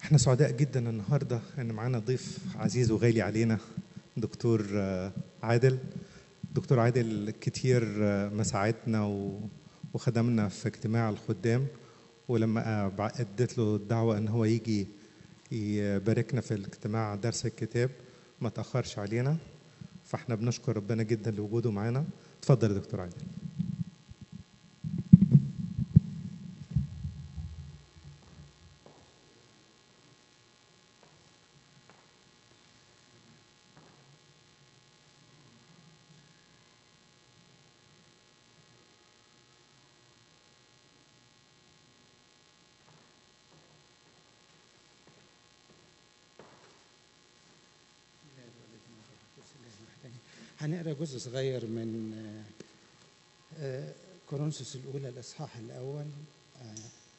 احنا سعداء جدا النهارده ان معانا ضيف عزيز وغالي علينا دكتور آه، عادل دكتور عادل كتير آه، ما ساعدنا و- وخدمنا في اجتماع الخدام ولما آه، بع- اديت له الدعوه ان هو يجي يباركنا في الاجتماع درس الكتاب ما تاخرش علينا فاحنا بنشكر ربنا جدا لوجوده معانا اتفضل يا دكتور عادل هنقرا جزء صغير من آه، آه، كورنثوس الاولى الاصحاح الاول آه،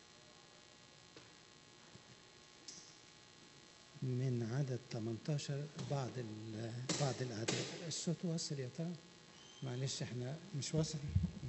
من عدد 18 بعض ال- بعض الاعداد الصوت واصل يا ترى معلش احنا مش واصل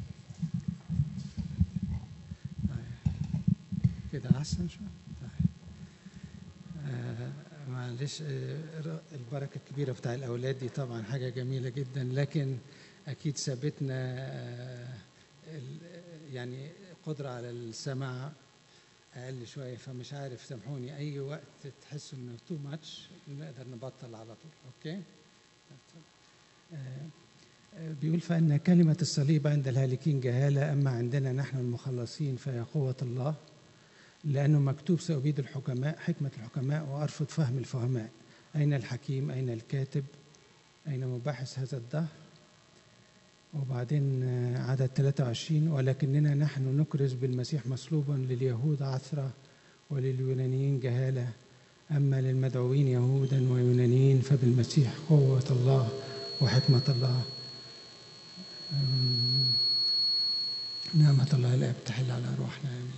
طيب. كده احسن شويه طيب. آه، معلش آه، ر- البركة الكبيرة بتاع الأولاد دي طبعا حاجة جميلة جدا لكن أكيد سابتنا آه، ال- يعني قدرة على السماع أقل شوية فمش عارف سامحوني أي وقت تحسوا إنه تو ماتش نقدر نبطل على طول أوكي؟ آه، آه، بيقول فإن كلمة الصليب عند الهالكين جهالة أما عندنا نحن المخلصين فهي قوة الله لأنه مكتوب سأبيد الحكماء حكمة الحكماء وأرفض فهم الفهماء أين الحكيم أين الكاتب أين مباحث هذا الدهر وبعدين آه، عدد 23 ولكننا نحن نكرز بالمسيح مصلوبا لليهود عثرة ولليونانيين جهالة أما للمدعوين يهودا ويونانيين فبالمسيح قوة الله وحكمة الله أمم، نعمة الله الآب تحل على أرواحنا آمين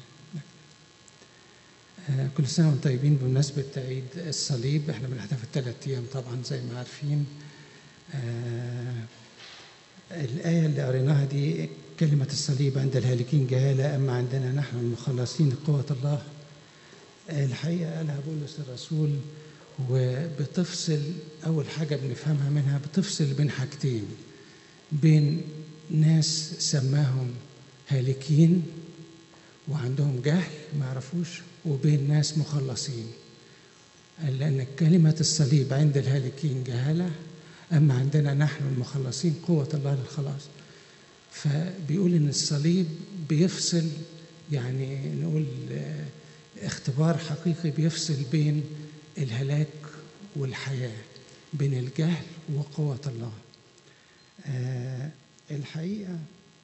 آه، كل سنة وانتم طيبين بمناسبة عيد الصليب احنا بنحتفل ثلاث أيام طبعا زي ما عارفين آه، الآية اللي قريناها دي كلمة الصليب عند الهالكين جهالة أما عندنا نحن المخلصين قوة الله آه، الحقيقة قالها بولس الرسول وبتفصل أول حاجة بنفهمها منها بتفصل بين حاجتين بين ناس سماهم هالكين وعندهم جهل ما يعرفوش وبين ناس مخلصين لأن كلمة الصليب عند الهالكين جهالة أما عندنا نحن المخلصين قوة الله للخلاص فبيقول إن الصليب بيفصل يعني نقول آه، اختبار حقيقي بيفصل بين الهلاك والحياة بين الجهل وقوة الله آه، الحقيقة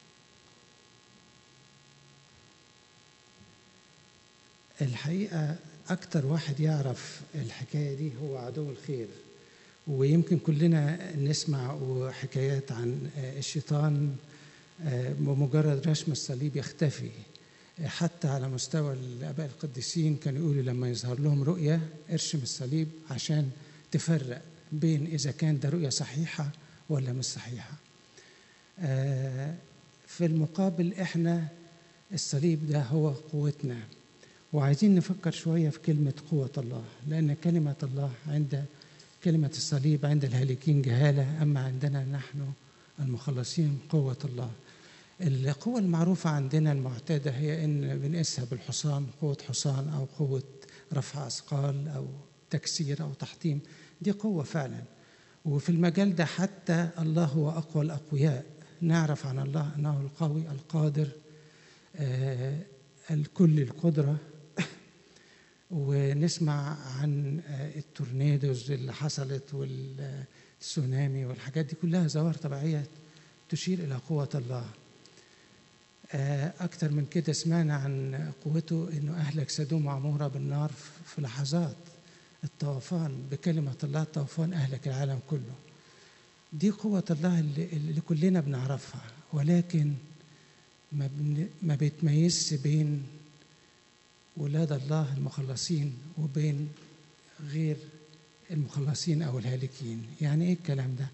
الحقيقة أكتر واحد يعرف الحكاية دي هو عدو الخير ويمكن كلنا نسمع حكايات عن الشيطان آه، بمجرد رسم الصليب يختفي حتى على مستوى الآباء القديسين كانوا يقولوا لما يظهر لهم رؤية ارشم الصليب عشان تفرق بين إذا كان ده رؤية صحيحة ولا مش صحيحة آه، في المقابل إحنا الصليب ده هو قوتنا وعايزين نفكر شوية في كلمة قوة الله لأن كلمة الله عند كلمة الصليب عند الهالكين جهالة أما عندنا نحن المخلصين قوة الله القوة المعروفة عندنا المعتادة هي إن بنقيسها بالحصان قوة حصان أو قوة رفع أثقال أو تكسير أو تحطيم دي قوة فعلا وفي المجال ده حتى الله هو أقوى الأقوياء نعرف عن الله أنه القوي القادر آه، الكل القدرة ونسمع عن آه، التورنيدوز اللي حصلت والتسونامي والحاجات دي كلها ظواهر طبيعية تشير إلى قوة الله آه، أكتر من كده سمعنا عن قوته إنه أهلك سدوم وعمورة بالنار في لحظات الطوفان بكلمة الله طوفان أهلك العالم كله دي قوة الله اللي, اللي كلنا بنعرفها ولكن ما, بن ما بيتميزش بين ولاد الله المخلصين وبين غير المخلصين أو الهالكين يعني إيه الكلام ده؟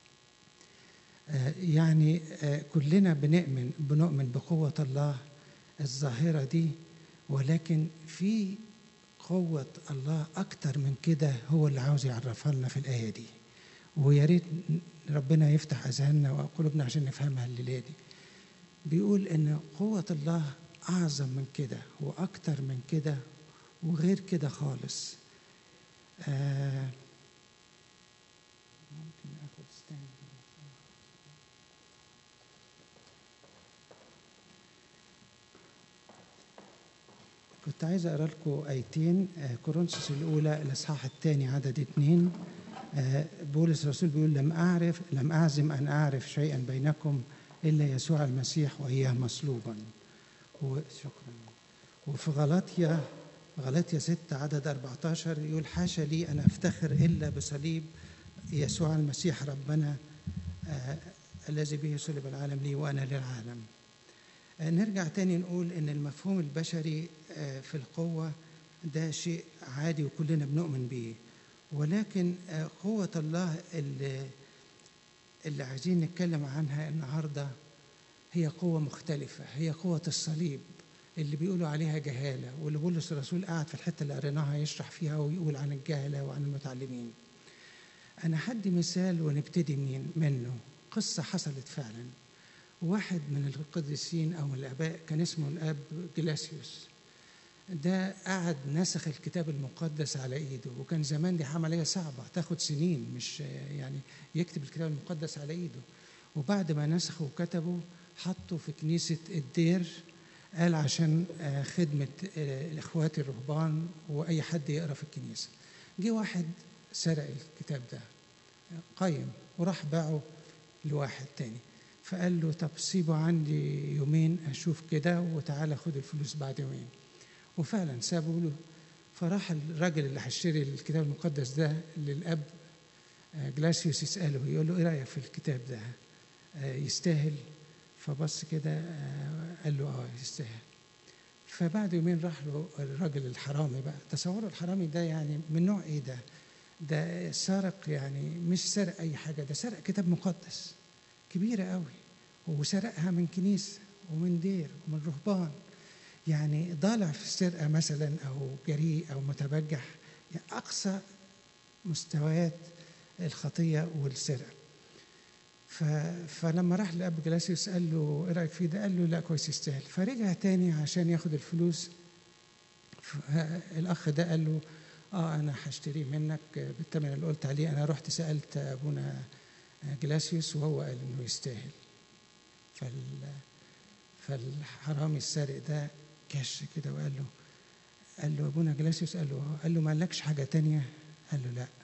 آه يعني آه كلنا بنؤمن بنؤمن بقوة الله الظاهرة دي ولكن في قوة الله أكتر من كده هو اللي عاوز يعرفها لنا في الآية دي ويا ريت ربنا يفتح أذهاننا وقلوبنا عشان نفهمها الليلة دي بيقول إن قوة الله أعظم من كده وأكتر من كده وغير كده خالص آه ممكن آخد ستاند كنت عايز اقرا لكم ايتين آه، كورنثوس الاولى الاصحاح الثاني عدد اثنين آه، بولس الرسول بيقول لم اعرف لم اعزم ان اعرف شيئا بينكم الا يسوع المسيح واياه مصلوبا وشكرا وفي غلطيا غلطيا 6 عدد 14 يقول حاشا لي ان افتخر الا بصليب يسوع المسيح ربنا آه، الذي به صلب العالم لي وانا للعالم آه، نرجع تاني نقول ان المفهوم البشري آه، في القوة ده شيء عادي وكلنا بنؤمن بيه ولكن آه، قوة الله اللي, اللي عايزين نتكلم عنها النهاردة هي قوة مختلفة هي قوة الصليب اللي بيقولوا عليها جهالة واللي بولس الرسول قاعد في الحتة اللي قريناها يشرح فيها ويقول عن الجهلة وعن المتعلمين أنا هدي مثال ونبتدي من منه قصة حصلت فعلا واحد من القديسين او من الاباء كان اسمه الاب جلاسيوس ده قعد نسخ الكتاب المقدس على ايده وكان زمان دي عمليه صعبه تاخد سنين مش يعني يكتب الكتاب المقدس على ايده وبعد ما نسخه وكتبه حطه في كنيسه الدير قال عشان آه، خدمه آه، الاخوات الرهبان واي حد يقرا في الكنيسه جه واحد سرق الكتاب ده قيم وراح باعه لواحد تاني فقال له طب سيبه عندي يومين اشوف كده وتعالى خد الفلوس بعد يومين وفعلا سابه له فراح الراجل اللي هيشتري الكتاب المقدس ده للاب آه، جلاسيوس يساله يقول له ايه رايك في الكتاب ده آه، يستاهل فبص كده آه، قال له اه يستاهل فبعد يومين راح له الراجل الحرامي بقى تصوروا الحرامي ده يعني من نوع ايه ده ده سرق يعني مش سرق اي حاجه ده سرق كتاب مقدس كبيره قوي وسرقها من كنيسه ومن دير ومن رهبان يعني ضالع في السرقه مثلا او جريء او متبجح يعني اقصى مستويات الخطيه والسرقه ف... فلما راح لاب جلاسيوس قال له ايه رايك فيه ده؟ قال له لا كويس يستاهل فرجع تاني عشان ياخد الفلوس ف... الاخ ده قال له اه انا هشتريه منك بالثمن اللي قلت عليه انا رحت سالت ابونا جلاسيوس وهو قال انه يستاهل فال... فالحرامي السارق ده كش كده وقال له قال له ابونا جلاسيوس قال له آه. قال له ما لكش حاجه تانية قال له لا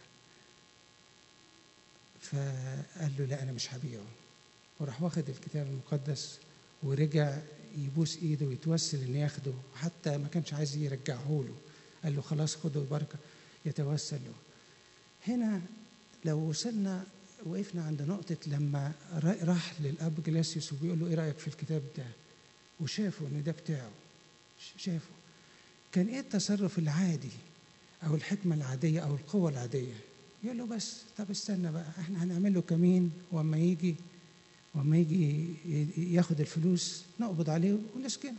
فقال له لا انا مش هبيعه وراح واخد الكتاب المقدس ورجع يبوس ايده ويتوسل ان ياخده حتى ما كانش عايز يرجعه له قال له خلاص خده بركه يتوسل له هنا لو وصلنا وقفنا عند نقطة لما راح للأب جلاسيوس وبيقول له إيه رأيك في الكتاب ده؟ وشافه إن ده بتاعه شافه كان إيه التصرف العادي أو الحكمة العادية أو القوة العادية؟ يقول له بس طب استنى بقى احنا هنعمل له كمين واما يجي واما يجي ياخد الفلوس نقبض عليه ونسكنه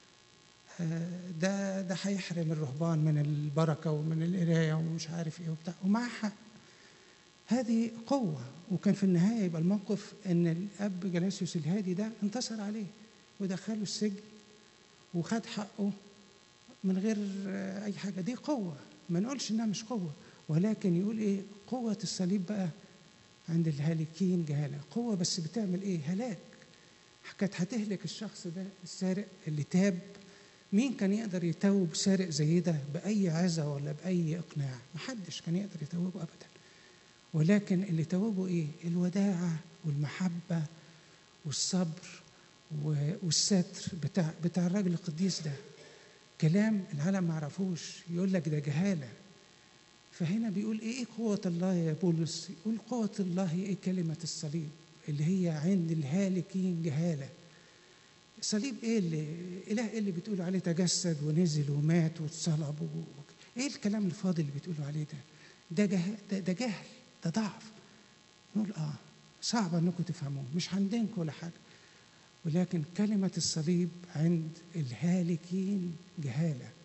ده ده هيحرم الرهبان من البركه ومن القرايه ومش عارف ايه وبتاع ومعاه حق هذه قوة وكان في النهاية يبقى الموقف إن الأب جلاسيوس الهادي ده انتصر عليه ودخله السجن وخد حقه من غير أي حاجة دي قوة ما نقولش إنها مش قوة ولكن يقول إيه قوة الصليب بقى عند الهالكين جهالة قوة بس بتعمل إيه هلاك كانت هتهلك الشخص ده السارق اللي تاب مين كان يقدر يتوب سارق زي ده بأي عزة ولا بأي إقناع محدش كان يقدر يتوبه أبداً ولكن اللي توبوا ايه الوداعه والمحبه والصبر والستر بتاع بتاع الراجل القديس ده كلام العالم ما يعرفوش يقول لك ده جهاله فهنا بيقول ايه ايه قوه الله يا بولس يقول قوه الله هي ايه كلمه الصليب اللي هي عند الهالكين جهاله الصليب ايه اللي اله ايه اللي بتقولوا عليه تجسد ونزل ومات واتصلب و... ايه الكلام الفاضي اللي بتقولوا عليه ده ده جهل ده, ده جهل ده ضعف نقول اه صعب انكم تفهموه مش عندكم ولا حاجه ولكن كلمه الصليب عند الهالكين جهاله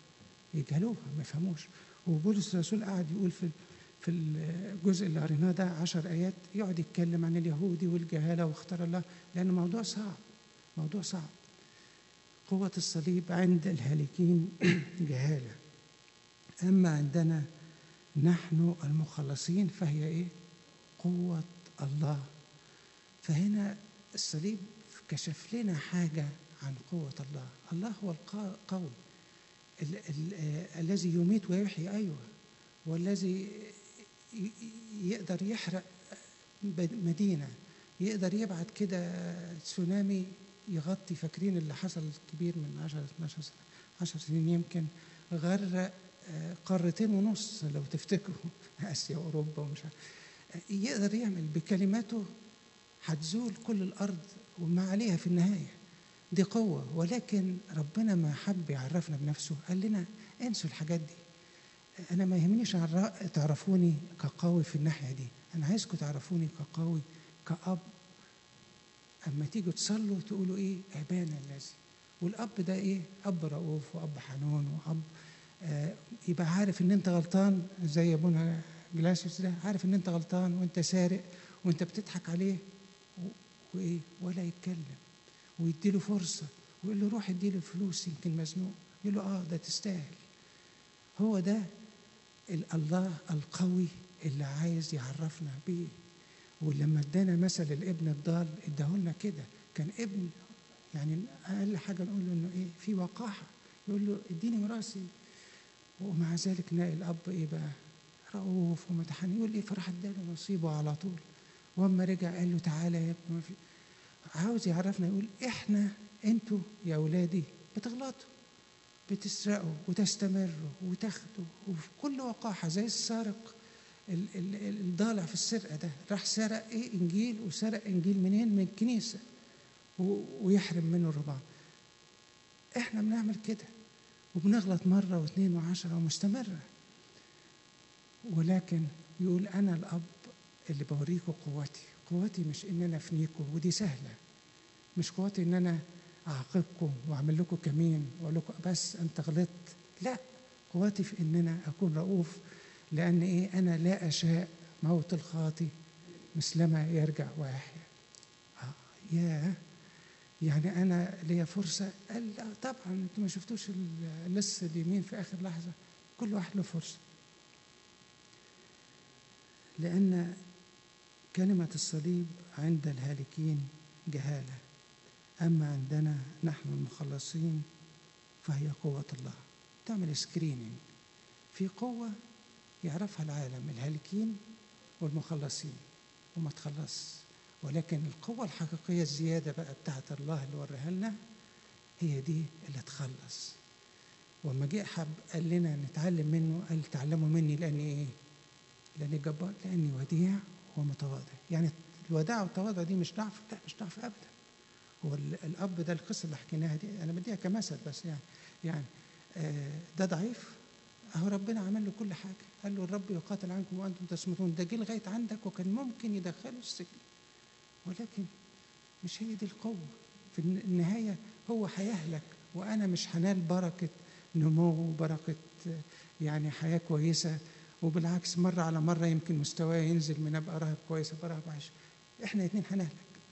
يجهلوها ما يفهموش وبولس الرسول قاعد يقول في في الجزء اللي قريناه ده عشر آيات يقعد يتكلم عن اليهودي والجهالة واختار الله لأن الموضوع صعب موضوع صعب قوة الصليب عند الهالكين جهالة أما عندنا نحن المخلصين فهي إيه؟ قوة الله فهنا الصليب كشف لنا حاجة عن قوة الله الله هو القوي ال- ال- آه، الذي يميت ويحيي أيوة والذي ي- يقدر يحرق بد- مدينة يقدر يبعت كده تسونامي يغطي فاكرين اللي حصل كبير من 10 12 سنة 10 سنين يمكن غرق آه، قارتين ونص لو تفتكروا اسيا واوروبا ومش عارف آه، يقدر يعمل بكلماته هتزول كل الارض وما عليها في النهايه دي قوه ولكن ربنا ما حب يعرفنا بنفسه قال لنا انسوا الحاجات دي انا ما يهمنيش عر- تعرفوني كقوي في الناحيه دي انا عايزكم تعرفوني كقوي كاب اما تيجوا تصلوا تقولوا ايه ابانا الذي والاب ده ايه اب رؤوف واب حنون واب آه يبقى عارف ان انت غلطان زي ابونا جلاسيوس ده عارف ان انت غلطان وانت سارق وانت بتضحك عليه و- وايه ولا يتكلم ويديله فرصه ويقول له روح اديله فلوس يمكن مزنوق يقول له اه ده تستاهل هو ده ال- الله القوي اللي عايز يعرفنا بيه ولما ادانا مثل الابن الضال اداهولنا كده كان ابن يعني اقل حاجه نقول له انه ايه في وقاحه يقول له اديني مراسي ومع ذلك نلاقي الاب ايه بقى رؤوف ومتحنن يقول ايه فراح اداله نصيبه على طول واما رجع قال له تعالى يا ابني ما في عاوز يعرفنا يقول احنا انتوا يا اولادي بتغلطوا بتسرقوا وتستمروا وتاخدوا وفي كل وقاحه زي السارق ال- ال- ال- الضالع في السرقه ده راح سرق ايه انجيل وسرق انجيل منين من الكنيسه و- ويحرم منه الربع احنا بنعمل كده وبنغلط مره واثنين وعشره ومستمره ولكن يقول انا الاب اللي بوريكم قوتي قوتي مش ان انا افنيكم ودي سهله مش قوتي ان انا اعاقبكم واعمل لكم كمين واقول لكم بس انت غلطت لا قوتي في ان انا اكون رؤوف لان ايه انا لا اشاء موت الخاطي مثلما يرجع ويحيا آه يا يعني انا ليا فرصه قال لا طبعا انتوا ما شفتوش ال- اللص اليمين في اخر لحظه كل واحد له فرصه لان كلمه الصليب عند الهالكين جهاله اما عندنا نحن المخلصين فهي قوه الله تعمل سكريننج في قوه يعرفها العالم الهالكين والمخلصين وما تخلص ولكن القوة الحقيقية الزيادة بقى بتاعت الله اللي وريها لنا هي دي اللي تخلص وما جه حب قال لنا نتعلم منه قال تعلموا مني لاني ايه؟ لاني جبار لاني وديع ومتواضع يعني الوداع والتواضع دي مش ضعف لا مش ضعف ابدا هو ال- الاب ده القصه اللي حكيناها دي انا بديها كمثل بس يعني يعني آه، ده ضعيف اهو ربنا عمل له كل حاجه قال له الرب يقاتل عنكم وانتم تصمتون ده جه لغايه عندك وكان ممكن يدخله السجن ولكن مش هي دي القوه في الن- النهايه هو هيهلك وانا مش هنال بركه نمو وبركه آه، يعني حياه كويسه وبالعكس مره على مره يمكن مستواي ينزل من ابقى راهب كويس ابقى راهب وحش احنا الاثنين هنهلك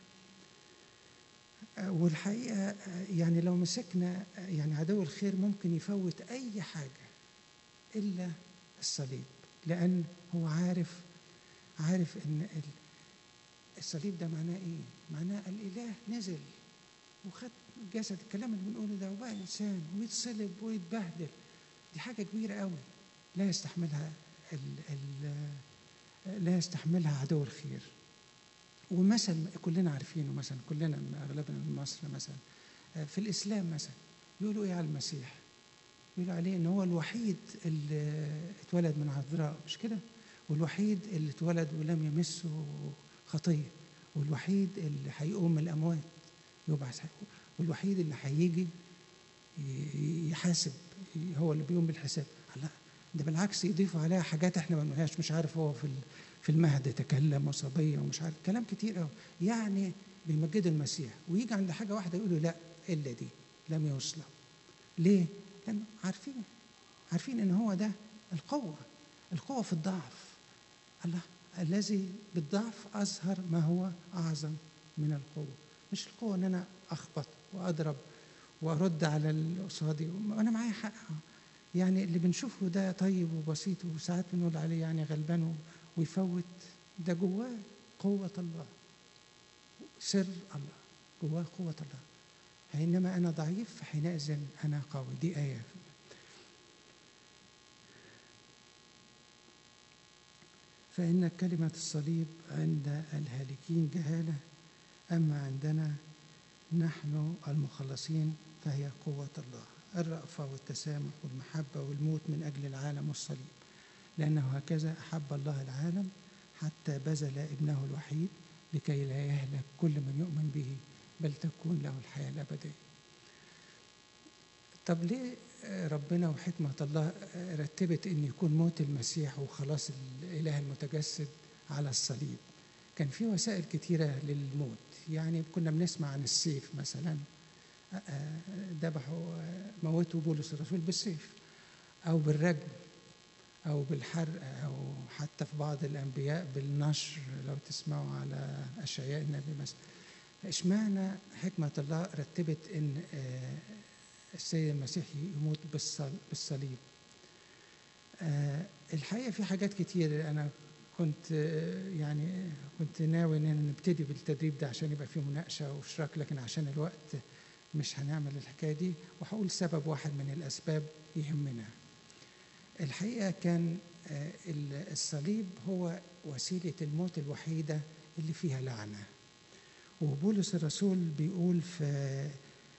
آه، والحقيقه آه، يعني لو مسكنا آه، يعني عدو الخير ممكن يفوت اي حاجه الا الصليب لان هو عارف عارف ان ال- الصليب ده معناه ايه معناه الاله نزل وخد جسد الكلام اللي بنقوله ده وبقى انسان ويتصلب ويتبهدل دي حاجه كبيره قوي لا يستحملها ال ال لا يستحملها عدو الخير ومثل كلنا عارفينه مثلا كلنا اغلبنا من مصر مثلا آه، في الاسلام مثلا يقولوا ايه على المسيح يقولوا عليه ان هو الوحيد اللي اتولد من عذراء مش كده والوحيد اللي اتولد ولم يمسه خطيه والوحيد اللي هيقوم من الاموات يبعث والوحيد اللي هيجي ي- يحاسب هو اللي بيقوم بالحساب لا ده بالعكس يضيفوا عليها حاجات احنا ما بنقولهاش مش عارف هو في ال- في المهد تكلم وصبيه ومش عارف كلام كتير قوي يعني بيمجدوا المسيح ويجي عند حاجه واحده يقولوا لا الا دي لم يصلب ليه؟ لانه عارفين عارفين ان هو ده القوه القوه في الضعف الله الذي بالضعف اظهر ما هو اعظم من القوه مش القوه ان انا اخبط واضرب وارد على اللي قصادي وانا معايا حق يعني اللي بنشوفه ده طيب وبسيط وساعات بنقول عليه يعني غلبان ويفوت ده جواه قوة الله سر الله جواه قوة الله حينما أنا ضعيف فحينئذ أنا قوي دي آية فإن كلمة الصليب عند الهالكين جهالة أما عندنا نحن المخلصين فهي قوة الله الرأفة والتسامح والمحبة والموت من أجل العالم والصليب لأنه هكذا أحب الله العالم حتى بذل ابنه الوحيد لكي لا يهلك كل من يؤمن به بل تكون له الحياة الأبدية طب ليه ربنا وحكمة الله رتبت أن يكون موت المسيح وخلاص الإله المتجسد على الصليب كان في وسائل كتيرة للموت يعني كنا بنسمع عن السيف مثلا ذبحوا موتوا بولس الرسول بالسيف أو بالرجم أو بالحرق أو حتى في بعض الأنبياء بالنشر لو تسمعوا على أشعياء النبي مثلا اشمعنى حكمة الله رتبت إن السيد المسيح يموت بالصليب الحقيقة في حاجات كتير أنا كنت يعني كنت ناوي ان نبتدي بالتدريب ده عشان يبقى فيه مناقشه واشراك لكن عشان الوقت مش هنعمل الحكايه دي وهقول سبب واحد من الاسباب يهمنا. الحقيقه كان الصليب هو وسيله الموت الوحيده اللي فيها لعنه. وبولس الرسول بيقول في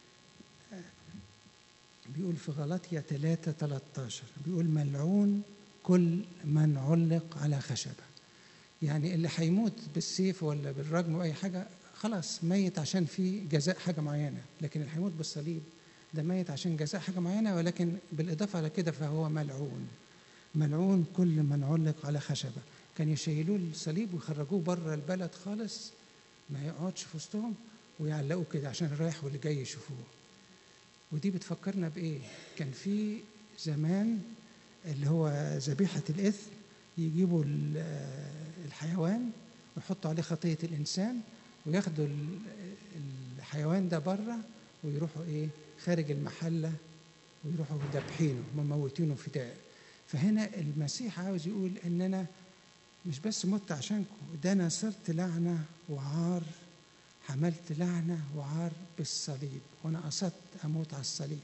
بيقول في غلطية 3 13 بيقول ملعون كل من علق على خشبة يعني اللي هيموت بالسيف ولا بالرجم أو أي حاجة خلاص ميت عشان في جزاء حاجة معينة لكن اللي هيموت بالصليب ده ميت عشان جزاء حاجة معينة ولكن بالإضافة على كده فهو ملعون ملعون كل من علق على خشبة كان يشيلوه الصليب ويخرجوه بره البلد خالص ما يقعدش في وسطهم ويعلقوه كده عشان الرايح واللي جاي يشوفوه ودي بتفكرنا بإيه؟ كان في زمان اللي هو ذبيحة الإثم يجيبوا الحيوان ويحطوا عليه خطية الإنسان وياخدوا الحيوان ده بره ويروحوا إيه خارج المحلة ويروحوا ذابحينه مموتينه فداء فهنا المسيح عاوز يقول إن أنا مش بس مت عشانكم ده أنا صرت لعنة وعار حملت لعنة وعار بالصليب وأنا قصدت أموت على الصليب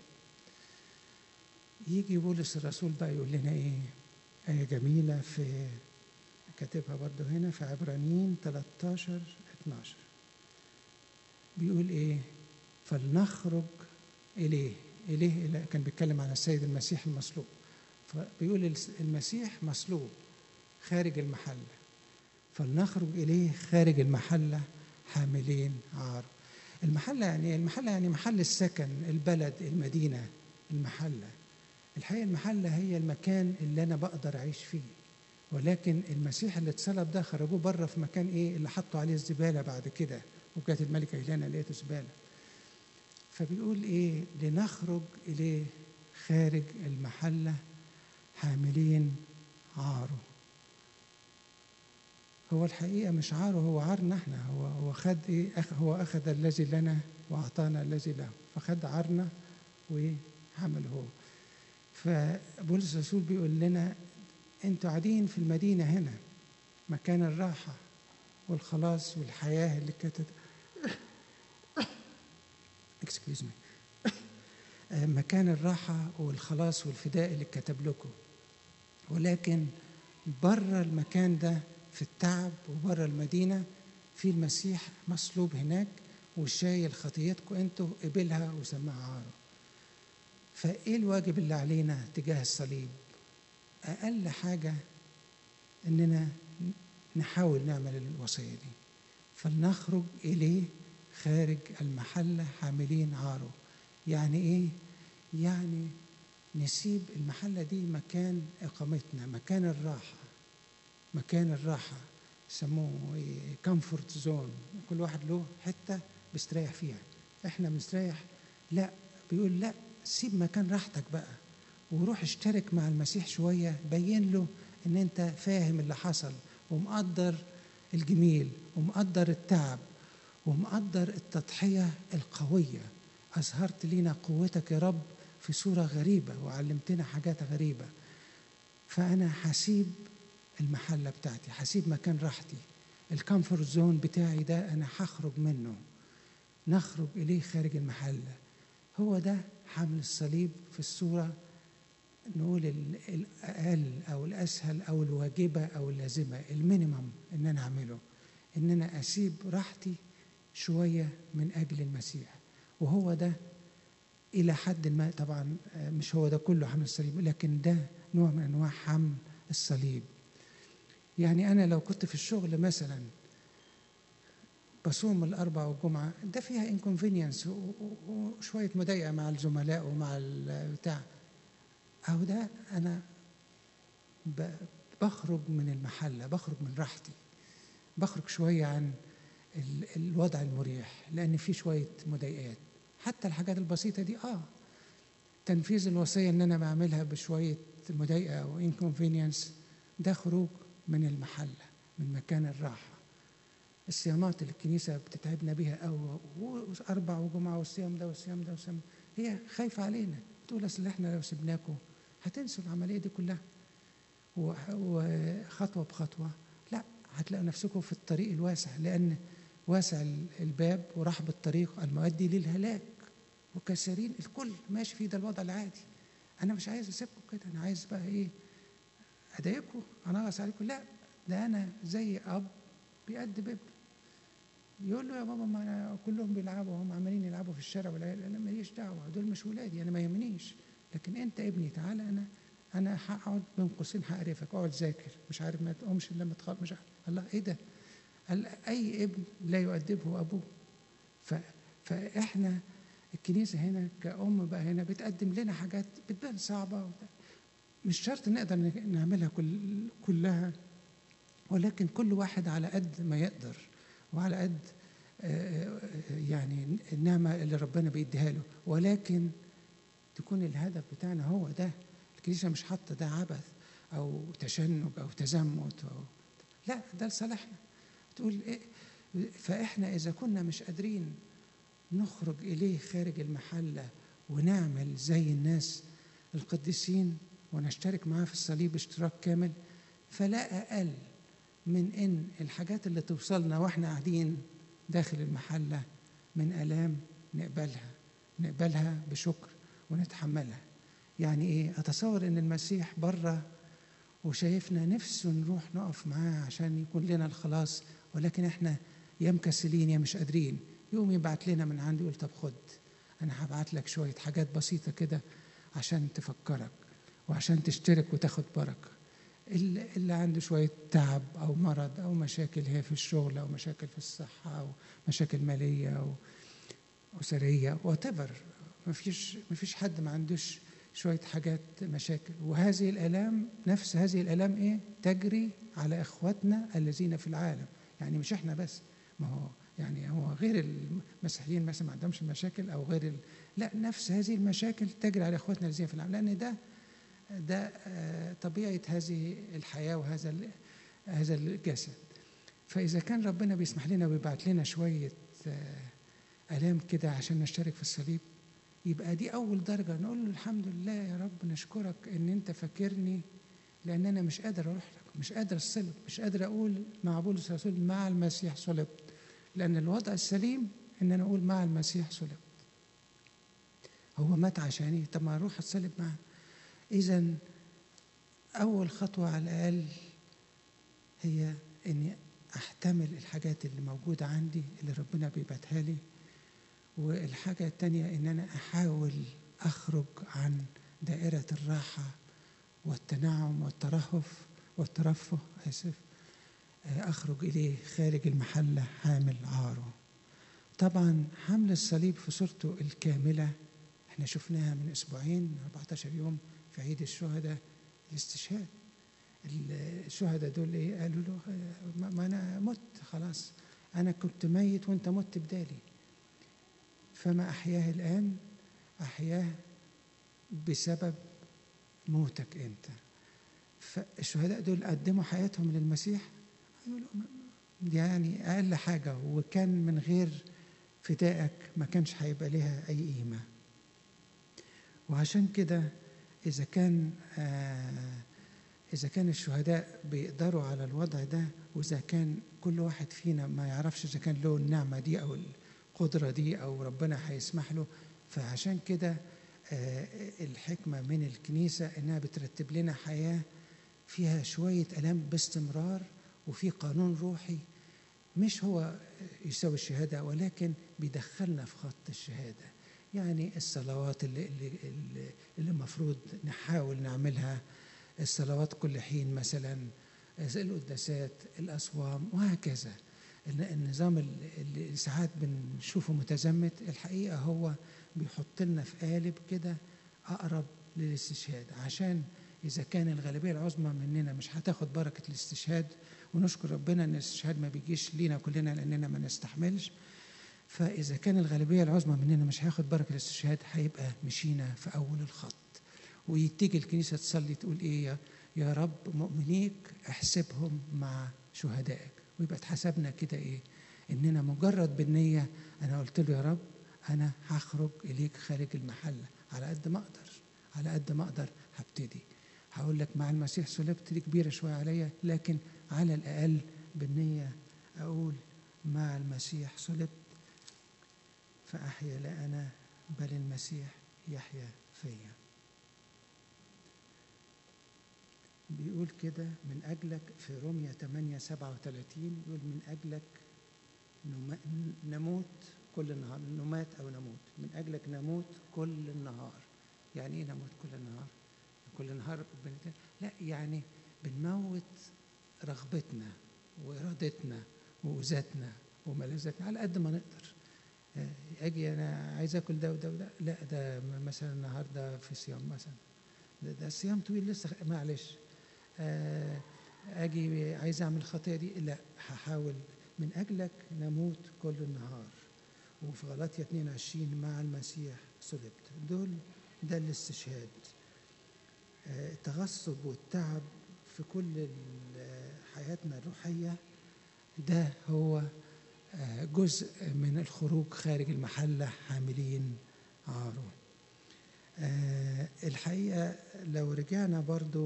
يجي بولس الرسول بقى يقول لنا ايه آية جميلة في كاتبها برضو هنا في عبرانيين 13 12 بيقول ايه فلنخرج إليه إليه إلى كان بيتكلم عن السيد المسيح المصلوب فبيقول المسيح مصلوب خارج المحلة فلنخرج إليه خارج المحلة حاملين عار المحلة يعني المحلة يعني محل السكن البلد المدينة المحلة الحقيقة المحلة هي المكان اللي أنا بقدر أعيش فيه ولكن المسيح اللي اتصلب ده خرجوه بره في مكان إيه اللي حطوا عليه الزبالة بعد كده وكانت الملكة إيلانا لقيته زبالة فبيقول إيه لنخرج إليه خارج المحلة حاملين عاره هو الحقيقة مش عاره هو عارنا احنا هو هو خد ايه هو أخذ الذي لنا وأعطانا الذي له فخد عارنا وحمل هو فبولس الرسول بيقول لنا انتوا قاعدين في المدينة هنا مكان الراحة والخلاص والحياة اللي كانت اكسكيوز مي مكان الراحة والخلاص والفداء اللي كتب لكم ولكن بره المكان ده في التعب وبره المدينة في المسيح مصلوب هناك وشايل خطيتكم انتوا قبلها وسماها عاره فايه الواجب اللي علينا تجاه الصليب اقل حاجه اننا نحاول نعمل الوصيه دي فلنخرج اليه خارج المحله حاملين عاره يعني ايه يعني نسيب المحله دي مكان اقامتنا مكان الراحه مكان الراحه يسموه ايه كومفورت زون كل واحد له حته بيستريح فيها احنا بنستريح لا بيقول لا سيب مكان راحتك بقى وروح اشترك مع المسيح شويه بين له ان انت فاهم اللي حصل ومقدر الجميل ومقدر التعب ومقدر التضحيه القويه اظهرت لينا قوتك يا رب في صوره غريبه وعلمتنا حاجات غريبه فانا هسيب المحله بتاعتي هسيب مكان راحتي الكمفورت زون بتاعي ده انا هخرج منه نخرج اليه خارج المحله هو ده حمل الصليب في الصوره نقول الاقل او الاسهل او الواجبه او اللازمه المينيمم ان انا اعمله ان انا اسيب راحتي شويه من اجل المسيح وهو ده الى حد ما طبعا مش هو ده كله حمل الصليب لكن ده نوع من انواع حمل الصليب يعني انا لو كنت في الشغل مثلا بصوم الاربع والجمعه ده فيها انكونفينينس وشويه مضايقه مع الزملاء ومع البتاع أو ده أنا بخرج من المحلة بخرج من راحتي بخرج شوية عن الوضع المريح لأن في شوية مضايقات حتى الحاجات البسيطة دي آه تنفيذ الوصية إن أنا بعملها بشوية مضايقة أو انكونفينينس ده خروج من المحلة من مكان الراحة الصيامات اللي الكنيسة بتتعبنا بيها أو أربع وجمعة والصيام ده والصيام ده والصيام هي خايفة علينا تقول أصل إحنا لو سبناكم هتنسوا العمليه دي كلها وخطوه بخطوه لا هتلاقوا نفسكم في الطريق الواسع لان واسع الباب ورحب الطريق المؤدي للهلاك وكثيرين الكل ماشي في ده الوضع العادي انا مش عايز اسيبكم كده انا عايز بقى ايه اضايقكم انغص عليكم لا ده انا زي اب بيأدب ابنه يقول له يا بابا ما أنا كلهم بيلعبوا هم عمالين يلعبوا في الشارع ولا انا ماليش دعوه دول مش ولادي انا ما يهمنيش لكن انت ابني تعالى انا انا هقعد بين قوسين هقرفك اقعد ذاكر مش عارف ما تقومش الا لما تخلص مش عارف الله ايه ده؟ قال اي ابن لا يؤدبه ابوه ف فاحنا الكنيسه هنا كأم بقى هنا بتقدم لنا حاجات بتبان صعبه مش شرط نقدر نعملها كل كلها ولكن كل واحد على قد ما يقدر وعلى قد يعني النعمه اللي ربنا بيديها له ولكن تكون الهدف بتاعنا هو ده الكنيسه مش حاطه ده عبث او تشنج او تزمت أو لا ده لصالحنا تقول إيه فاحنا اذا كنا مش قادرين نخرج اليه خارج المحله ونعمل زي الناس القديسين ونشترك معاه في الصليب اشتراك كامل فلا اقل من ان الحاجات اللي توصلنا واحنا قاعدين داخل المحله من الام نقبلها نقبلها بشكر ونتحملها يعني ايه اتصور ان المسيح بره وشايفنا نفسه نروح نقف معاه عشان يكون لنا الخلاص ولكن احنا يا مكسلين يا مش قادرين يقوم يبعت لنا من عنده يقول طب خد انا هبعت لك شويه حاجات بسيطه كده عشان تفكرك وعشان تشترك وتاخد بركه اللي عنده شويه تعب او مرض او مشاكل هي في الشغل او مشاكل في الصحه او مشاكل ماليه او اسريه وات ما فيش ما فيش حد ما عندوش شويه حاجات مشاكل وهذه الالام نفس هذه الالام ايه تجري على اخواتنا الذين في العالم يعني مش احنا بس ما هو يعني هو غير المسيحيين مثلا ما عندهمش مشاكل او غير ال... لا نفس هذه المشاكل تجري على اخواتنا الذين في العالم لان ده ده طبيعه هذه الحياه وهذا هذا الجسد فاذا كان ربنا بيسمح لنا ويبعت لنا شويه الام كده عشان نشترك في الصليب يبقى دي أول درجة نقول له الحمد لله يا رب نشكرك إن أنت فاكرني لأن أنا مش قادر أروح لك مش قادر أصلب مش قادر أقول مع بولس الرسول مع المسيح صلبت لأن الوضع السليم إن أنا أقول مع المسيح صلبت هو مات عشاني طب ما أروح أتصلب معاه إذا أول خطوة على الأقل هي إني أحتمل الحاجات اللي موجودة عندي اللي ربنا بيبعتها لي والحاجة التانية إن أنا أحاول أخرج عن دائرة الراحة والتنعم والترهف والترفه آسف أخرج إليه خارج المحلة حامل عاره طبعا حمل الصليب في صورته الكاملة احنا شفناها من أسبوعين 14 يوم في عيد الشهداء الاستشهاد الشهداء دول ايه قالوا له ما انا مت خلاص انا كنت ميت وانت مت بدالي فما أحياه الآن أحياه بسبب موتك انت فالشهداء دول قدموا حياتهم للمسيح يعني اقل حاجه وكان من غير فدائك ما كانش هيبقى لها اي قيمه وعشان كده اذا كان آه اذا كان الشهداء بيقدروا على الوضع ده واذا كان كل واحد فينا ما يعرفش اذا كان له النعمه دي او القدره دي او ربنا هيسمح له فعشان كده آه الحكمه من الكنيسه انها بترتب لنا حياه فيها شويه الام باستمرار وفي قانون روحي مش هو يساوي الشهاده ولكن بيدخلنا في خط الشهاده يعني الصلوات اللي اللي اللي المفروض نحاول نعملها الصلوات كل حين مثلا القداسات الاصوام وهكذا النظام اللي ساعات بنشوفه متزمت الحقيقه هو بيحط لنا في قالب كده اقرب للاستشهاد عشان اذا كان الغالبيه العظمى مننا مش هتاخد بركه الاستشهاد ونشكر ربنا ان الاستشهاد ما بيجيش لينا كلنا لاننا ما نستحملش فاذا كان الغالبيه العظمى مننا مش هياخد بركه الاستشهاد هيبقى مشينا في اول الخط وتيجي الكنيسه تصلي تقول ايه يا, يا رب مؤمنيك احسبهم مع شهدائك ويبقى اتحسبنا كده ايه اننا مجرد بالنيه انا قلت له يا رب انا هخرج اليك خارج المحله على قد ما اقدر على قد ما اقدر هبتدي هقول لك مع المسيح صلبت دي كبيره شويه عليا لكن على الاقل بالنيه اقول مع المسيح صلبت فاحيا لا انا بل المسيح يحيا فيا بيقول كده من أجلك في رومية 8 37 يقول من أجلك نموت كل النهار نمات أو نموت من أجلك نموت كل النهار يعني إيه نموت كل النهار كل نهار بنت... لا يعني بنموت رغبتنا وإرادتنا وذاتنا وملذاتنا على قد ما نقدر اجي انا عايز اكل ده وده وده لا ده مثلا النهارده في صيام مثلا ده, ده صيام طويل لسه معلش اجي عايز اعمل الخطيه دي لا هحاول من اجلك نموت كل النهار وفي غلطية 22 مع المسيح صلبت دول ده الاستشهاد التغصب والتعب في كل حياتنا الروحية ده هو جزء من الخروج خارج المحلة حاملين عاره الحقيقة لو رجعنا برضو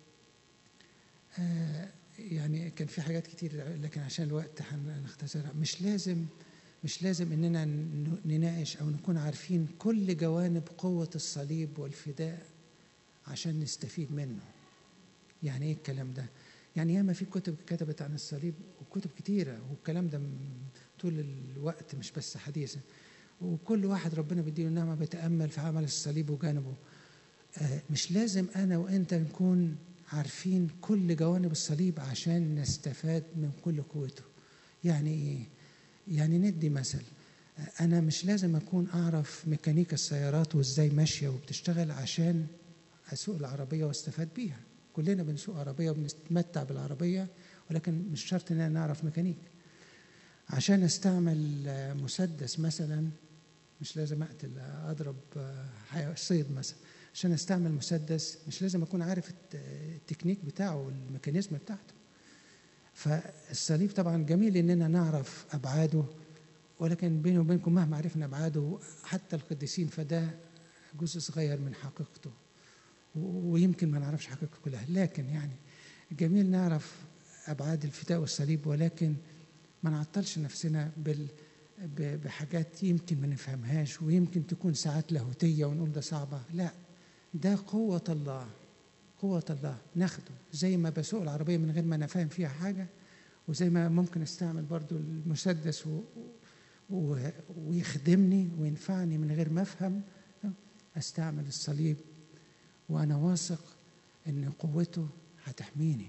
يعني كان في حاجات كتير لكن عشان الوقت هنختصرها مش لازم مش لازم اننا نناقش او نكون عارفين كل جوانب قوه الصليب والفداء عشان نستفيد منه يعني ايه الكلام ده يعني ياما في كتب كتبت عن الصليب وكتب كتيره والكلام ده طول الوقت مش بس حديثا وكل واحد ربنا بيديله نعمه بيتامل في عمل الصليب وجانبه مش لازم انا وانت نكون عارفين كل جوانب الصليب عشان نستفاد من كل قوته يعني ايه يعني ندي مثل انا مش لازم اكون اعرف ميكانيكا السيارات وازاي ماشيه وبتشتغل عشان اسوق العربيه واستفاد بيها كلنا بنسوق عربيه وبنتمتع بالعربيه ولكن مش شرط اننا نعرف ميكانيك عشان استعمل مسدس مثلا مش لازم اقتل اضرب صيد مثلا عشان استعمل مسدس مش لازم اكون عارف التكنيك بتاعه والميكانيزم بتاعته فالصليب طبعا جميل اننا نعرف ابعاده ولكن بيني وبينكم مهما عرفنا ابعاده حتى القديسين فده جزء صغير من حقيقته ويمكن ما نعرفش حقيقته كلها لكن يعني جميل نعرف ابعاد الفداء والصليب ولكن ما نعطلش نفسنا بال بحاجات يمكن ما نفهمهاش ويمكن تكون ساعات لاهوتيه ونقول ده صعبه لا ده قوة الله قوة الله ناخده زي ما بسوق العربية من غير ما أنا فاهم فيها حاجة وزي ما ممكن استعمل برضو المسدس و... و... ويخدمني وينفعني من غير ما أفهم أستعمل الصليب وأنا واثق إن قوته هتحميني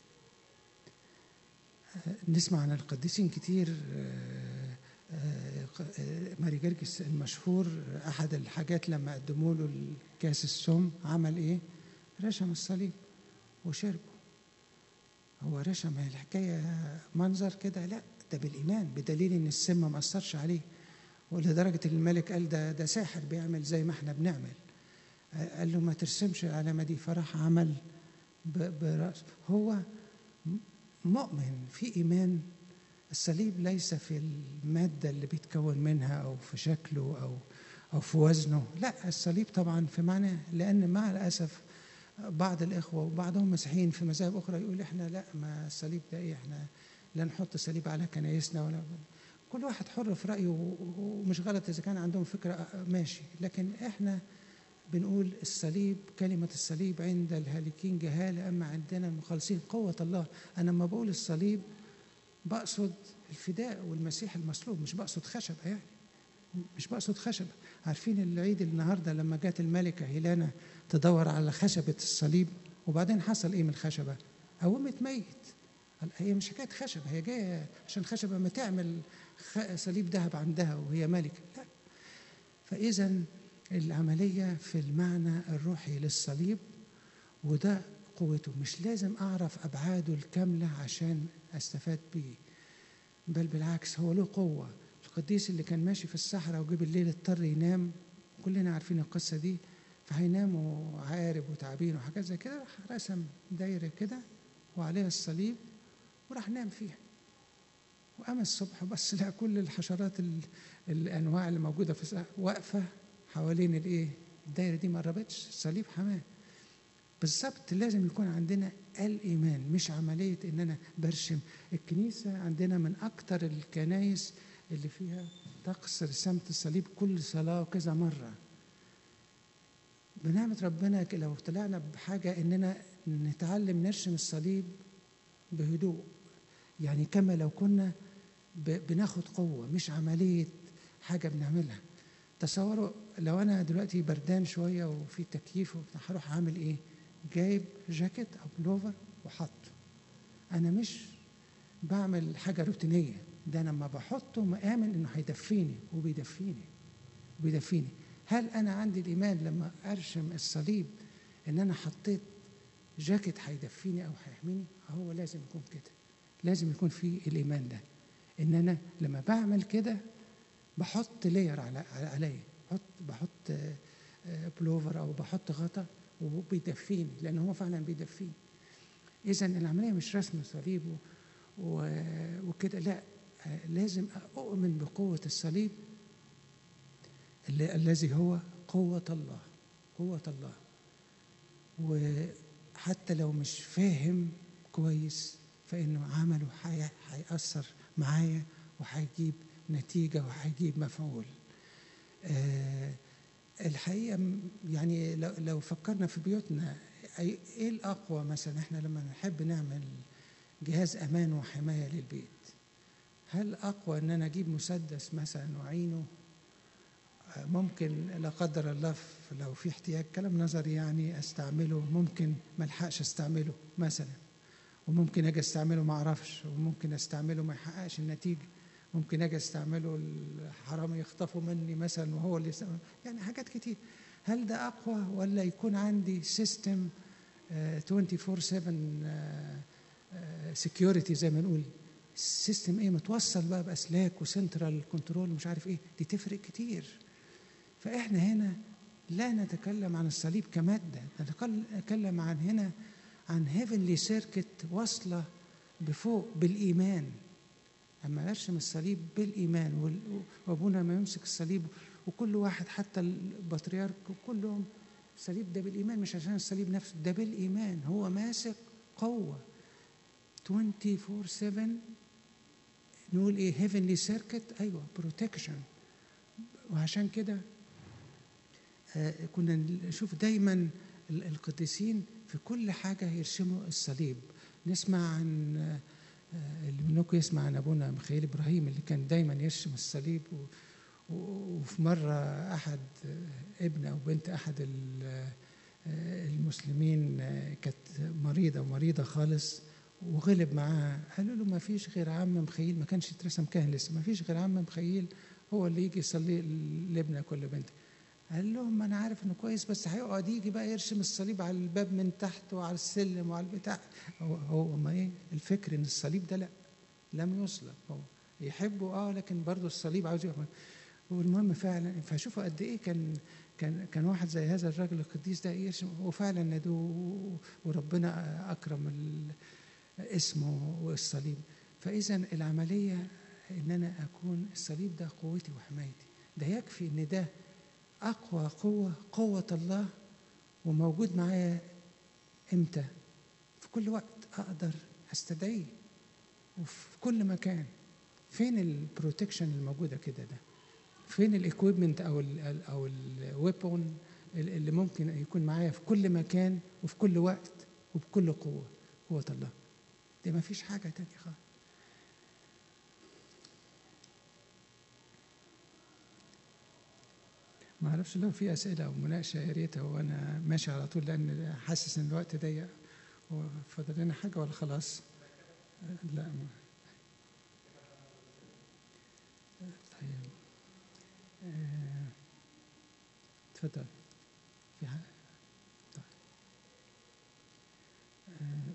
نسمع عن القديسين كتير ماري جرجس المشهور احد الحاجات لما قدموا له كاس السم عمل ايه رشم الصليب وشربه هو رشم هي الحكايه منظر كده لا ده بالايمان بدليل ان السم ما اثرش عليه ولدرجه ان الملك قال ده ده ساحر بيعمل زي ما احنا بنعمل قال له ما ترسمش العلامه دي فراح عمل براس هو مؤمن في ايمان الصليب ليس في الماده اللي بيتكون منها او في شكله او او في وزنه لا الصليب طبعا في معنى لان مع الاسف بعض الاخوه وبعضهم مسيحيين في مذاهب اخرى يقول احنا لا ما الصليب ده ايه احنا لا نحط صليب على كنايسنا ولا كل واحد حر في رايه ومش غلط اذا كان عندهم فكره ماشي لكن احنا بنقول الصليب كلمة الصليب عند الهالكين جهالة أما عندنا المخلصين قوة الله أنا لما بقول الصليب بقصد الفداء والمسيح المصلوب مش بقصد خشبة يعني مش بقصد خشبة عارفين العيد النهاردة لما جت الملكة هيلانا تدور على خشبة الصليب وبعدين حصل إيه من الخشبة قومت ميت هي مش حكاية خشبة هي جاية عشان خشبة ما تعمل صليب ذهب عندها وهي ملكة لا فإذا العملية في المعنى الروحي للصليب وده قوته مش لازم أعرف أبعاده الكاملة عشان أستفاد بيه بل بالعكس هو له قوة القديس اللي كان ماشي في الصحراء وجه بالليل اضطر ينام كلنا عارفين القصة دي فهينام وعارب وتعبين وحاجات زي كده راح رسم دايرة كده وعليها الصليب وراح نام فيها وقام الصبح بس لقى كل الحشرات الانواع اللي موجوده في واقفه حوالين الايه الدايره دي ما قربتش الصليب حماه بالظبط لازم يكون عندنا الايمان مش عمليه ان انا برشم الكنيسه عندنا من اكتر الكنايس اللي فيها طقس رسامه الصليب كل صلاه وكذا مره بنعمه ربنا لو طلعنا بحاجه اننا نتعلم نرسم الصليب بهدوء يعني كما لو كنا بناخد قوه مش عمليه حاجه بنعملها تصوروا لو انا دلوقتي بردان شويه وفي تكييف هروح عامل ايه جايب جاكيت او بلوفر وحطه انا مش بعمل حاجه روتينيه ده انا لما بحطه مآمن انه هيدفيني وبيدفيني بيدفيني هل انا عندي الايمان لما ارشم الصليب ان انا حطيت جاكيت هيدفيني او هيحميني هو لازم يكون كده لازم يكون في الايمان ده ان انا لما بعمل كده بحط لير على عليا بحط بحط بلوفر او بحط غطا وبيدفيني لان هو فعلا بيدفيني اذا العمليه مش رسم صليب وكده لا لازم اؤمن بقوه الصليب الذي هو قوه الله قوه الله وحتى لو مش فاهم كويس فانه عمله هيأثر معايا وهيجيب نتيجة وهيجيب مفعول أه الحقيقة يعني لو, لو فكرنا في بيوتنا ايه الأقوى مثلا احنا لما نحب نعمل جهاز أمان وحماية للبيت هل أقوى إن أنا أجيب مسدس مثلا وأعينه ممكن لا قدر الله لو في احتياج كلام نظري يعني استعمله ممكن ما الحقش استعمله مثلا وممكن اجي استعمله ما اعرفش وممكن استعمله ما يحققش النتيجه ممكن اجي استعمله الحرامي يخطفوا مني مثلا وهو اللي يستعمل يعني حاجات كتير هل ده اقوى ولا يكون عندي سيستم 24 7 سكيورتي زي ما نقول السيستم ايه متوصل بقى باسلاك وسنترال كنترول ومش عارف ايه دي تفرق كتير فاحنا هنا لا نتكلم عن الصليب كماده نتكلم عن هنا عن هيفنلي سيركت واصله بفوق بالايمان اما ارسم الصليب بالايمان وابونا ما يمسك الصليب وكل واحد حتى البطريرك كلهم الصليب ده بالايمان مش عشان الصليب نفسه ده بالايمان هو ماسك قوه 24 7 نقول ايه هيفنلي سيركت ايوه بروتكشن وعشان كده آه كنا نشوف دايما القديسين في كل حاجه يرسموا الصليب نسمع عن آه اللي منكم يسمع عن ابونا ميخائيل ابراهيم اللي كان دايما يرسم الصليب و وفي مرة أحد ابن أو بنت أحد المسلمين كانت مريضة ومريضة خالص وغلب معاها قالوا له ما فيش غير عم مخيل ما كانش اترسم كاهن لسه ما فيش غير عم مخيل هو اللي يجي يصلي لابنك ولا بنتك قال لهم انا عارف انه كويس بس هيقعد يجي بقى يرسم الصليب على الباب من تحت وعلى السلم وعلى البتاع هو هو ما ايه الفكر ان الصليب ده لا لم يصلب هو يحبه اه لكن برضه الصليب عاوز يعمل والمهم فعلا فشوفوا قد ايه كان كان كان واحد زي هذا الراجل القديس ده يرسم وفعلا نادوه وربنا اكرم ال- اسمه والصليب فاذا العمليه ان انا اكون الصليب ده قوتي وحمايتي ده يكفي ان ده اقوى قوه قوه الله وموجود معايا امتى في كل وقت اقدر استدعيه وفي كل مكان فين البروتكشن الموجوده كده ده فين الاكويبمنت او ال او الويبون اللي ممكن يكون معايا في كل مكان وفي كل وقت وبكل قوه قوه الله دي ما فيش حاجه تانية خالص ما اعرفش لو في اسئله او مناقشه يا ريت هو انا ماشي على طول لان حاسس ان الوقت ضيق هو فاضل لنا حاجه ولا خلاص؟ لا ما. طيب آه، اتفضل في حاجه طيب. آه،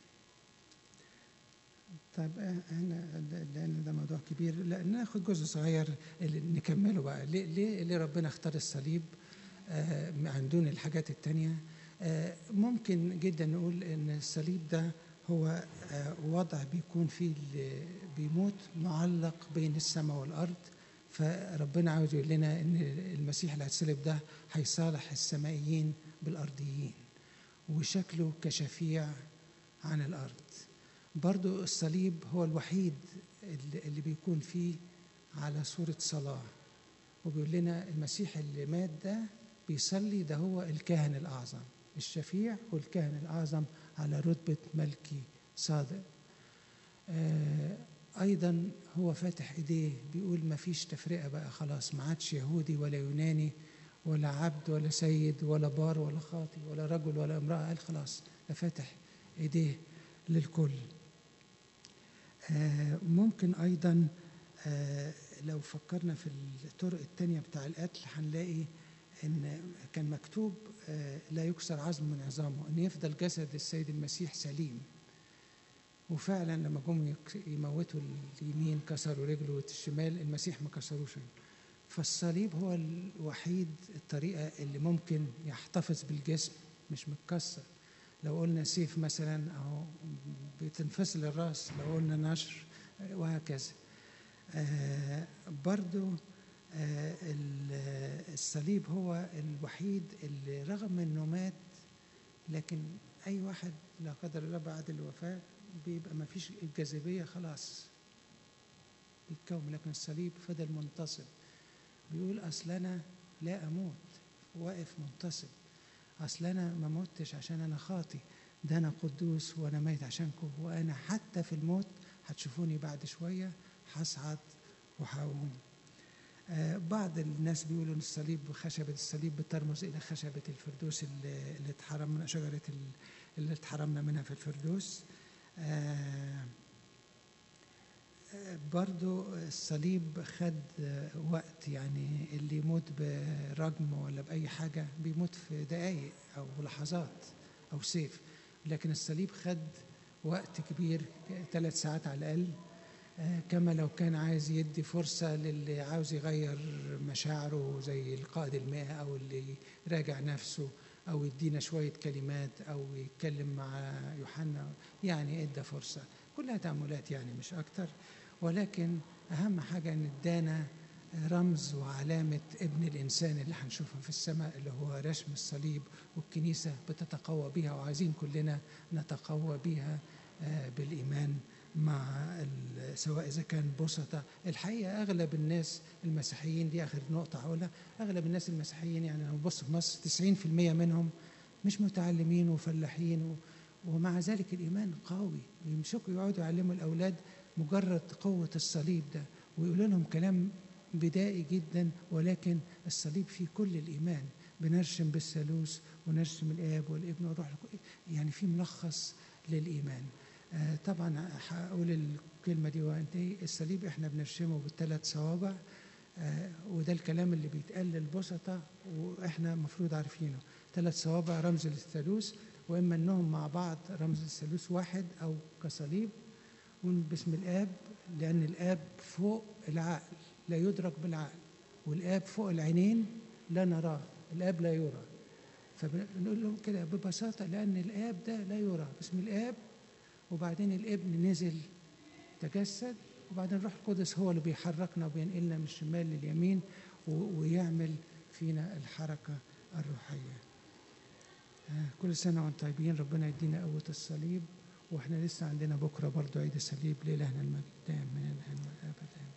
طيب احنا لان ده موضوع كبير لا ناخد جزء صغير اللي نكمله بقى ليه ليه, ليه ربنا اختار الصليب آه عن دون الحاجات التانية آه ممكن جدا نقول ان الصليب ده هو آه وضع بيكون فيه اللي بيموت معلق بين السماء والارض فربنا عاوز يقول لنا ان المسيح اللي هيتصلب ده هيصالح السمائيين بالارضيين وشكله كشفيع عن الارض برضو الصليب هو الوحيد اللي اللي بيكون فيه على صورة صلاة وبيقول لنا المسيح اللي مات ده بيصلي ده هو الكاهن الأعظم الشفيع والكاهن الأعظم على رتبة ملكي صادق آه أيضا هو فاتح إيديه بيقول ما فيش تفرقة بقى خلاص ما عادش يهودي ولا يوناني ولا عبد ولا سيد ولا بار ولا خاطي ولا رجل ولا امرأة قال خلاص ده فاتح إيديه للكل آه ممكن أيضا آه لو فكرنا في الطرق التانية بتاع القتل هنلاقي ان كان مكتوب آه لا يكسر عظم من عظامه ان يفضل جسد السيد المسيح سليم وفعلا لما جم يموتوا اليمين كسروا رجله الشمال المسيح ما كسروش فالصليب هو الوحيد الطريقة اللي ممكن يحتفظ بالجسم مش متكسر لو قلنا سيف مثلا أو بتنفصل الرأس لو قلنا نشر وهكذا آه برضو آه الصليب هو الوحيد اللي رغم انه مات لكن اي واحد لا قدر الله بعد الوفاه بيبقى ما فيش الجاذبيه خلاص بيتكون لكن الصليب فضل منتصب بيقول اصل انا لا اموت واقف منتصب اصل انا ما متش عشان انا خاطي ده انا قدوس وانا ميت عشانكم وانا حتى في الموت هتشوفوني بعد شويه هصعد وهقوم آه بعض الناس بيقولوا ان الصليب خشبه الصليب بترمز الى خشبه الفردوس اللي, اللي اتحرمنا شجره اللي اتحرمنا منها في الفردوس آه برضو الصليب خد وقت يعني اللي يموت برجم ولا بأي حاجة بيموت في دقايق أو لحظات أو سيف لكن الصليب خد وقت كبير ثلاث ساعات على الأقل كما لو كان عايز يدي فرصة للي عاوز يغير مشاعره زي القائد المائة أو اللي يراجع نفسه أو يدينا شوية كلمات أو يتكلم مع يوحنا يعني ادى فرصة كلها تأملات يعني مش أكتر ولكن أهم حاجة إن ادانا رمز وعلامة ابن الإنسان اللي هنشوفها في السماء اللي هو رسم الصليب والكنيسة بتتقوى بها وعايزين كلنا نتقوى بها بالإيمان مع سواء إذا كان بسطة الحقيقة أغلب الناس المسيحيين دي آخر نقطة هقولها أغلب الناس المسيحيين يعني لو نبص في مصر 90% منهم مش متعلمين وفلاحين ومع ذلك الإيمان قوي يمسكوا يقعدوا يعلموا الأولاد مجرد قوة الصليب ده ويقولوا لهم كلام بدائي جدا ولكن الصليب فيه كل الإيمان بنرسم بالثالوث ونرسم الآب والابن والروح يعني في ملخص للإيمان آه طبعا هقول الكلمة دي وانتهي الصليب احنا بنرسمه بالثلاث صوابع آه وده الكلام اللي بيتقال للبسطة واحنا المفروض عارفينه ثلاث صوابع رمز للثالوث واما انهم مع بعض رمز الثالوث واحد او كصليب باسم الاب لان الاب فوق العقل لا يدرك بالعقل والاب فوق العينين لا نراه الاب لا يرى فبنقول لهم كده ببساطه لان الاب ده لا يرى باسم الاب وبعدين الابن نزل تجسد وبعدين الروح القدس هو اللي بيحركنا وبينقلنا من الشمال لليمين ويعمل فينا الحركه الروحيه كل سنه وانتم طيبين ربنا يدينا قوه الصليب واحنا لسه عندنا بكره برضو عيد الصليب لإلهنا المجد دائم من الان والابد آمين.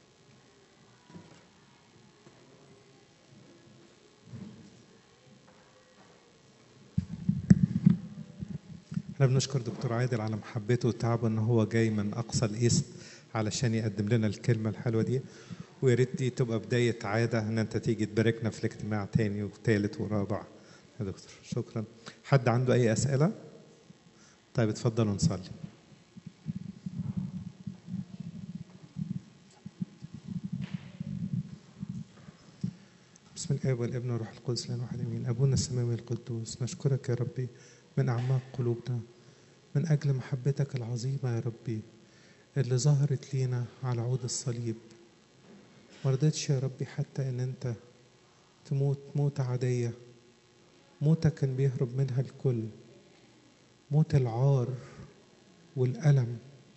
احنا بنشكر دكتور عادل على محبته وتعبه ان هو جاي من اقصى الايست علشان يقدم لنا الكلمه الحلوه دي ويا ريت دي تبقى بدايه عاده ان انت تيجي تباركنا في الاجتماع تاني وثالث ورابع يا دكتور شكرا حد عنده اي اسئله طيب اتفضلوا نصلي بسم الاب والابن والروح القدس لنا واحد امين ابونا السماوي القدوس نشكرك يا ربي من اعماق قلوبنا من اجل محبتك العظيمه يا ربي اللي ظهرت لينا على عود الصليب ما رضيتش يا ربي حتى ان انت تموت موتة عادية موتة كان بيهرب منها الكل موت العار والألم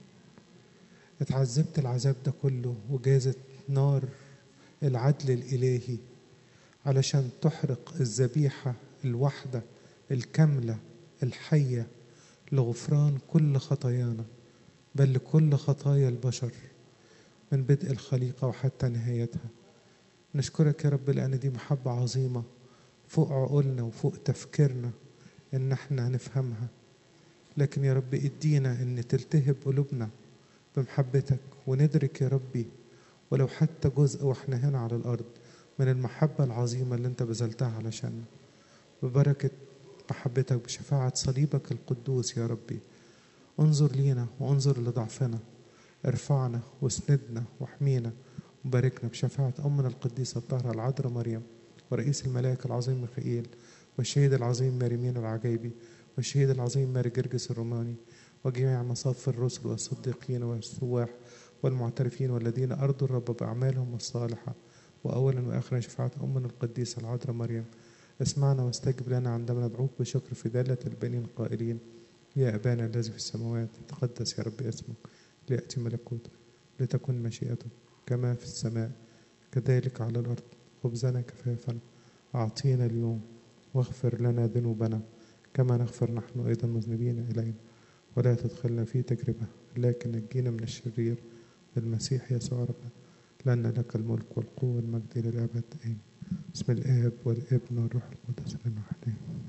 اتعذبت العذاب ده كله وجازت نار العدل الإلهي علشان تحرق الذبيحة الواحدة الكاملة الحية لغفران كل خطايانا بل لكل خطايا البشر من بدء الخليقة وحتى نهايتها نشكرك يا رب لأن دي محبة عظيمة فوق عقولنا وفوق تفكيرنا إن احنا نفهمها لكن يا رب ادينا إن تلتهب قلوبنا بمحبتك وندرك يا ربي ولو حتى جزء واحنا هنا على الأرض من المحبة العظيمة اللي انت بذلتها علشان ببركة محبتك بشفاعة صليبك القدوس يا ربي انظر لينا وانظر لضعفنا ارفعنا واسندنا واحمينا وباركنا بشفاعة أمنا القديسة الطاهرة العذراء مريم ورئيس الملائكة العظيم ميخائيل والشهيد العظيم ماريمين العجيبي والشهيد العظيم ماري جرجس الروماني وجميع مصاف الرسل والصديقين والسواح والمعترفين والذين أرضوا الرب بأعمالهم الصالحة وأولا وآخرا شفاعة أمنا القديسة العذراء مريم اسمعنا واستجب لنا عندما ندعوك بشكر في دالة البنين القائلين يا أبانا الذي في السماوات تقدس يا رب اسمك ليأتي ملكوتك لتكن مشيئتك كما في السماء كذلك على الأرض خبزنا كفافا أعطينا اليوم واغفر لنا ذنوبنا كما نغفر نحن أيضا مذنبين إلينا ولا تدخلنا في تجربة لكن نجينا من الشرير بالمسيح يسوع ربنا لأن لك الملك والقوة والمجد للأبد آمين بسم الآب والابن والروح القدس لنا